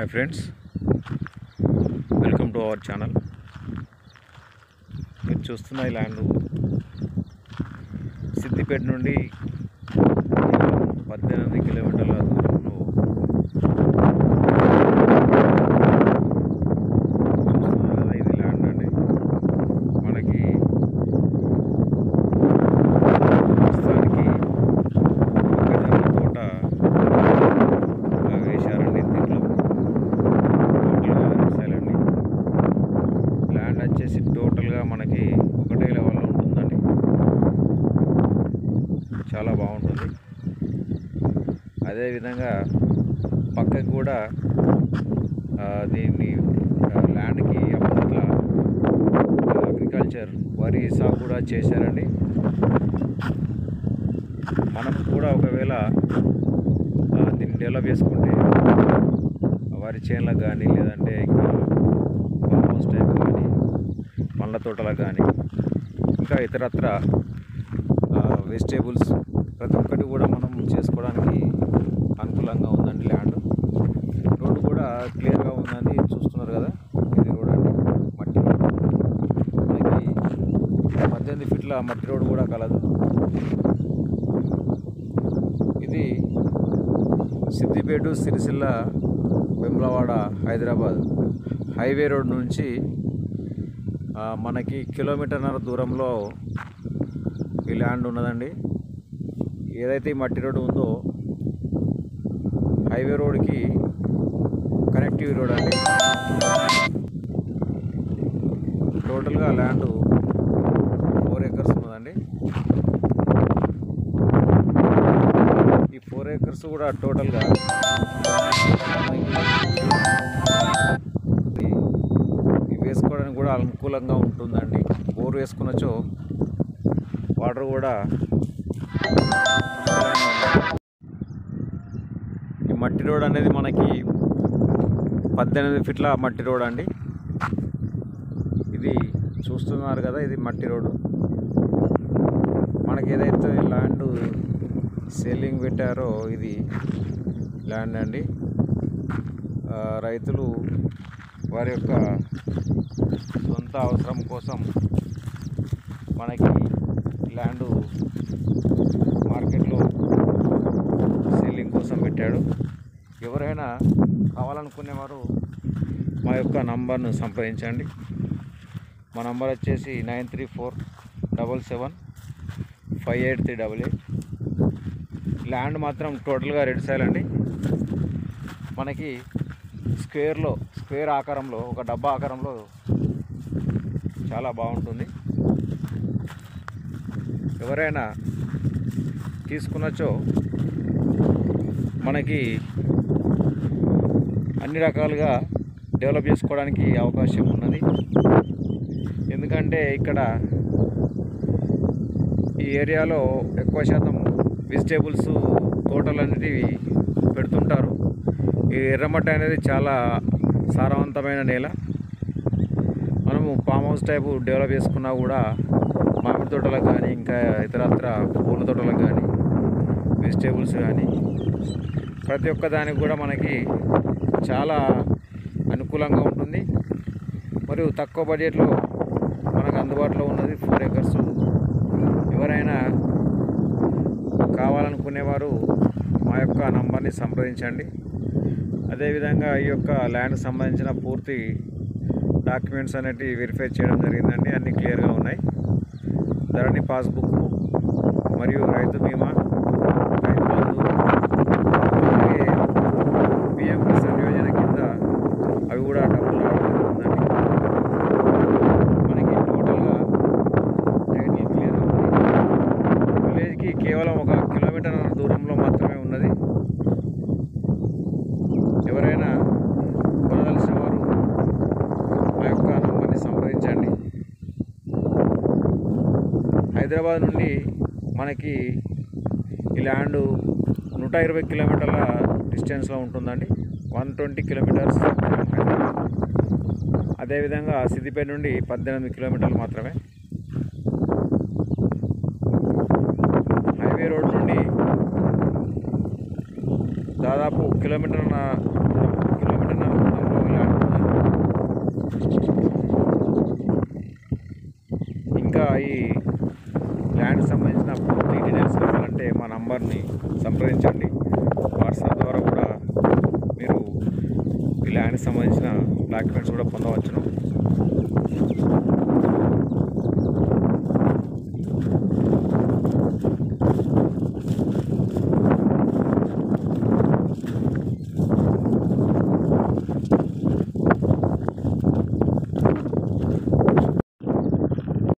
friends welcome to our channel మీరు చూస్తున్న ఈ ల్యాండ్ సిద్దిపేట నుండి పద్దెనిమిది కిలోమీటర్ల దూరంలో చూస్తున్నారు కదా ఇది ల్యాండ్ అండి మనకి ప్రస్తుతానికి మొక్కజొన్న తోట బాగా వేశారండి దీంట్లో టోటల్గా వ్యవసాయాలండి ల్యాండ్ వచ్చేసి టోటల్గా మనకి ఒకటే లెవెల్లో ఉంటుందండి చాలా బాగుంటుంది అదేవిధంగా పక్కకి కూడా ఆ, దీన్ని ఆ, ల్యాండ్కి అప్పట్లో అగ్రికల్చర్ వరి సాగు కూడా చేశారండి మనం కూడా ఒకవేళ ఆ, దీన్ని డెవలప్ చేసుకుంటే వరి చేనులకు కానీ లేదంటే ఇంకా ఫామ్ హౌస్ టైప్ కానీ పండ్ల తోటలకు కానీ ఇంకా ఇతరత్ర వెజిటేబుల్స్ ప్రతి ఒక్కటి కూడా మనం చేసుకోవడానికి అనుకూలంగా ఉందండి ల్యాండ్ రోడ్డు కూడా క్లియర్గా ఉందని చూస్తున్నారు కదా ఇది రోడ్ అండి మట్టి రోడ్ మనకి పద్దెనిమిది ఫీట్ల మట్టి రోడ్ కూడా కలదు ఇది సిద్దిపేట సిరిసిల్ల వెమ్లవాడ హైదరాబాద్ హైవే రోడ్ నుంచి ఆ, మనకి కిలోమీటర్న్నర దూరంలో ఈ ల్యాండ్ ఉన్నదండి ఏదైతే ఈ మట్టి రోడ్డు ఉందో హైవే రోడ్కి కనెక్టివ్ రోడ్ అండి టోటల్గా ల్యాండ్ ఫోర్ ఎకర్స్ ఉన్నదండి ఈ ఫోర్ ఏకర్స్ కూడా టోటల్గా ఇది ఇవి వేసుకోవడానికి కూడా అనుకూలంగా ఉంటుందండి బోర్ వేసుకున్నచో వాటర్ కూడా ఈ మట్టి రోడ్ అనేది మనకి పద్దెనిమిది ఫీట్ల మట్టి రోడ్ అండి ఇది చూస్తున్నారు కదా ఇది మట్టి రోడ్డు మనకి ఏదైతే ల్యాండ్ సెల్లింగ్ పెట్టారో ఇది ల్యాండ్ అండి ఆ, రైతులు వారి యొక్క సొంత అవసరం కోసం మనకి ల్యాండ్ మార్కెట్లో సెల్లింగ్ కోసం పెట్టాడు ఎవరైనా కావాలనుకునేవారు మా యొక్క నంబర్ను సంప్రదించండి మా నంబర్ వచ్చేసి nine three four double seven five eight three double eight land మాత్రం టోటల్గా రెడ్ సైల్ అండి మనకి స్క్వేర్లో స్క్వేర్ ఆకారంలో ఒక డబ్బా ఆకారంలో చాలా బాగుంటుంది ఎవరైనా తీసుకున్నచో మనకి అన్ని రకాలుగా డెవలప్ చేసుకోవడానికి అవకాశం ఉన్నది ఎందుకంటే ఇక్కడ ఈ ఏరియాలో ఎక్కువ శాతం వెజిటేబుల్స్ తోటలు అనేటివి పెడుతుంటారు ఈ ఎర్రమట్టి అనేది చాలా సారవంతమైన నేల మనము ఫామ్ హౌస్ టైపు డెవలప్ చేసుకున్నా కూడా మామిడి తోటలకు కానీ ఇంకా ఇతరత్ర పూల తోటలకు కానీ వెజిటేబుల్స్ కానీ ప్రతి ఒక్క దానికి కూడా మనకి చాలా అనుకూలంగా ఉంటుంది మరియు తక్కువ బడ్జెట్లో మనకు అందుబాటులో ఉన్నది ఫోర్ ఎకర్స్ ఎవరైనా కావాలనుకునేవారు మా యొక్క నంబర్ని సంప్రదించండి అదేవిధంగా ఈ యొక్క ల్యాండ్కి సంబంధించిన పూర్తి డాక్యుమెంట్స్ అనేటివి వెరిఫై చేయడం జరిగిందండి అన్నీ క్లియర్గా ఉన్నాయి ధరణి పాస్బుక్ మరియు రైతు బీమా రైతు బంధు అలాగే పిఎం కిసాన్ యోజన కింద అవి కూడా డబ్బులు రావడం జరుగుతుందండి మనకి టోటల్గా టైటిల్ క్లియర్ విలేజ్కి కేవలం ఒక కిలోమీటర్ దూరంలో మాత్రమే ఉన్నది ఎవరైనా కొనదలసిన వారు మా యొక్క నంబర్ని సంప్రదించండి హైదరాబాద్ నుండి మనకి ఈ ల్యాండ్ నూట ఇరవై కిలోమీటర్ల డిస్టెన్స్లో ఉంటుందండి వన్ ట్వంటీ కిలోమీటర్స్ హైదరాబాద్ అదేవిధంగా సిద్దిపేట నుండి పద్దెనిమిది కిలోమీటర్లు మాత్రమే హైవే రోడ్ నుండి దాదాపు కిలోమీటర్ కిలోమీటర్ వారిని సంప్రదించండి వాట్సాప్ ద్వారా కూడా మీరు ఈ ల్యాండ్కి సంబంధించిన డాక్యుమెంట్స్ కూడా పొందవచ్చును